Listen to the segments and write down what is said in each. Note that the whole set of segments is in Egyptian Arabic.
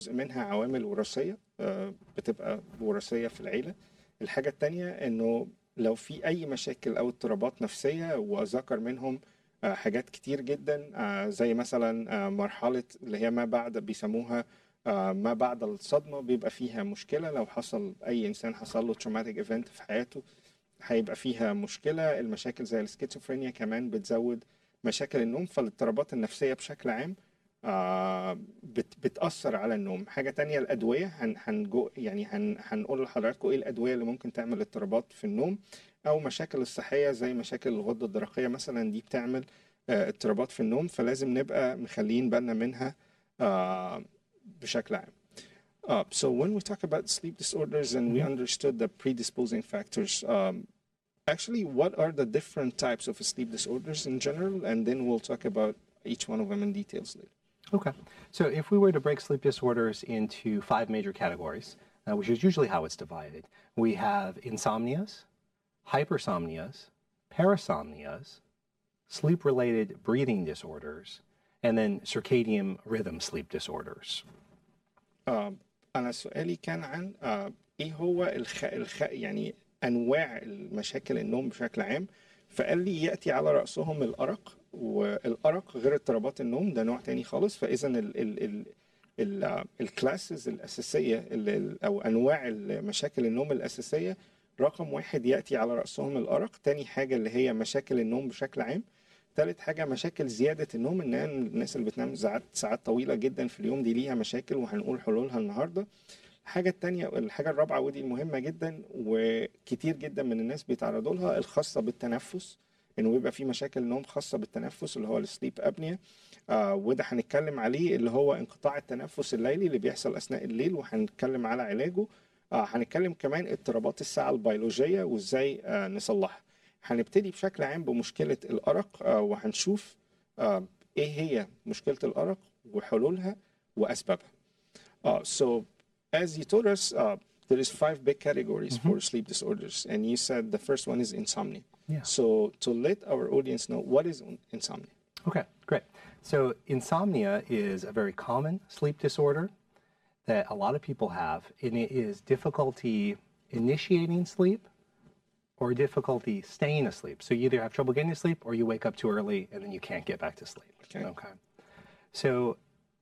منها عوامل وراثيه آه، بتبقى وراثيه في العيله الحاجه التانية انه لو في اي مشاكل او اضطرابات نفسيه وذكر منهم آه، حاجات كتير جدا آه، زي مثلا آه، مرحله اللي هي ما بعد بيسموها آه، ما بعد الصدمه بيبقى فيها مشكله لو حصل اي انسان حصل له تروماتيك ايفنت في حياته هيبقى فيها مشكله المشاكل زي السكيزوفرينيا كمان بتزود مشاكل النوم فالاضطرابات النفسيه بشكل عام آه، بت بتأثر على النوم حاجة تانية الأدوية هن هنجو يعني هن هنقول لحضراتكم إيه الأدوية اللي ممكن تعمل اضطرابات في النوم أو مشاكل الصحية زي مشاكل الغدة الدرقية مثلا دي بتعمل آه، اضطرابات في النوم فلازم نبقى مخليين بالنا منها آه، بشكل عام. Uh, so when we talk about sleep disorders and we understood the predisposing factors, um, actually, what are the different types of sleep disorders in general? And then we'll talk about each one of them in details later. Okay. So if we were to break sleep disorders into five major categories, uh, which is usually how it's divided, we have insomnias, hypersomnias, parasomnias, sleep related breathing disorders, and then circadian rhythm sleep disorders. آه، أنا سؤالي كان عن آه، إيه هو الخ... الخ... يعني أنواع المشاكل النوم بشكل عام فقال لي يأتي على رأسهم الأرق والأرق غير اضطرابات النوم ده نوع تاني خالص فإذا ال... ال... ال... ال... آه، الكلاسز الأساسية ال... ال- أو أنواع مشاكل النوم الأساسية رقم واحد يأتي على رأسهم الأرق تاني حاجة اللي هي مشاكل النوم بشكل عام تالت حاجة مشاكل زيادة النوم إن الناس اللي بتنام ساعات ساعات طويلة جدا في اليوم دي ليها مشاكل وهنقول حلولها النهاردة الحاجة التانية الحاجة الرابعة ودي المهمة جدا وكتير جدا من الناس بيتعرضوا لها الخاصة بالتنفس انه بيبقى في مشاكل نوم خاصة بالتنفس اللي هو السليب ابنيا آه وده هنتكلم عليه اللي هو انقطاع التنفس الليلي اللي بيحصل اثناء الليل وهنتكلم على علاجه آه هنتكلم كمان اضطرابات الساعة البيولوجية وازاي آه نصلحها هنبتدي بشكل عام بمشكلة الأرق آه وهنشوف آه ايه هي مشكلة الأرق وحلولها وأسبابها. Uh, so as you told us, uh, there is five big categories for sleep disorders, and you said the first one is insomnia. Yeah. So to let our audience know what is in- insomnia. Okay, great. So insomnia is a very common sleep disorder that a lot of people have, and it is difficulty initiating sleep or difficulty staying asleep. So you either have trouble getting to sleep or you wake up too early and then you can't get back to sleep. Okay. Okay. So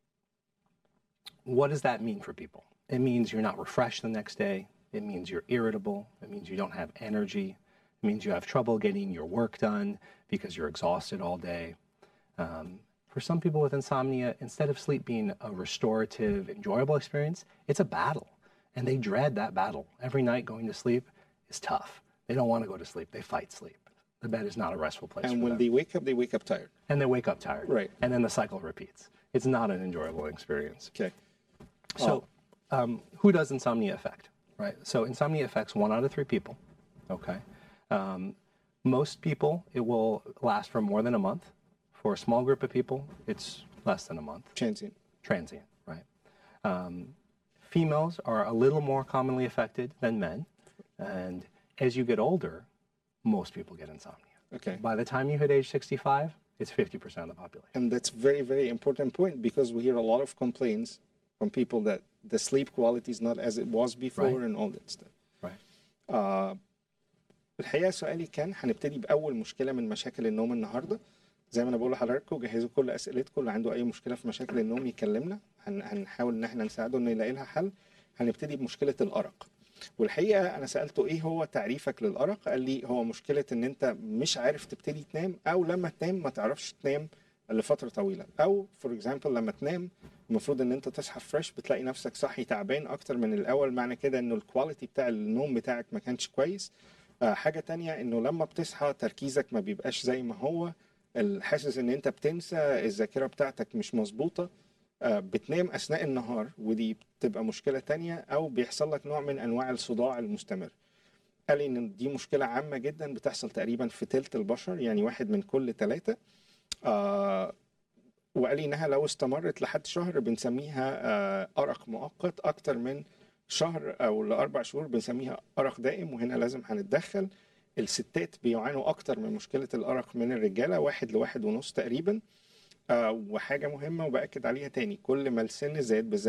what does that mean for people? It means you're not refreshed the next day. It means you're irritable. It means you don't have energy. It means you have trouble getting your work done because you're exhausted all day. Um, for some people with insomnia, instead of sleep being a restorative, enjoyable experience, it's a battle. And they dread that battle. Every night going to sleep is tough. They don't want to go to sleep. They fight sleep. The bed is not a restful place And for when them. they wake up, they wake up tired. and they wake up tired. Right. And then the cycle repeats. It's not an enjoyable experience. Okay. So, um, who does insomnia affect? Right. So, insomnia affects one out of three people. Okay. Um, most people, it will last for more than a month. For a small group of people, it's less than a month. Transient. Transient, right? Um, females are a little more commonly affected than men, and as you get older, most people get insomnia. Okay. By the time you hit age 65, it's 50% of the population. And that's very, very important point because we hear a lot of complaints from people that the sleep quality is not as it was before Right. and all that stuff. Right. آه الحقيقه سؤالي كان هنبتدي باول مشكله من مشاكل النوم النهارده زي ما انا بقول لحضراتكم جهزوا كل اسئلتكم اللي عنده اي مشكله في مشاكل النوم يكلمنا هن هنحاول ان احنا نساعده انه يلاقي لها حل هنبتدي بمشكله الارق والحقيقه انا سالته ايه هو تعريفك للارق قال لي هو مشكله ان انت مش عارف تبتدي تنام او لما تنام ما تعرفش تنام لفتره طويله او فور اكزامبل لما تنام المفروض ان انت تصحى فريش بتلاقي نفسك صاحي تعبان اكتر من الاول معنى كده انه الكواليتي بتاع النوم بتاعك ما كانش كويس آه، حاجة تانية انه لما بتصحى تركيزك ما بيبقاش زي ما هو ال- حاسس ان انت بتنسى الذاكرة بتاعتك مش مظبوطة آه، بتنام اثناء النهار ودي بتبقى مشكلة تانية او بيحصل لك نوع من انواع الصداع المستمر قال لي ان دي مشكلة عامة جدا بتحصل تقريبا في تلت البشر يعني واحد من كل ثلاثة آه وقال لي انها لو استمرت لحد شهر بنسميها آه ارق مؤقت اكتر من شهر او لاربع شهور بنسميها ارق دائم وهنا لازم هنتدخل الستات بيعانوا اكتر من مشكله الارق من الرجاله واحد لواحد ونص تقريبا آه وحاجه مهمه وباكد عليها تاني كل ما السن زاد بالذات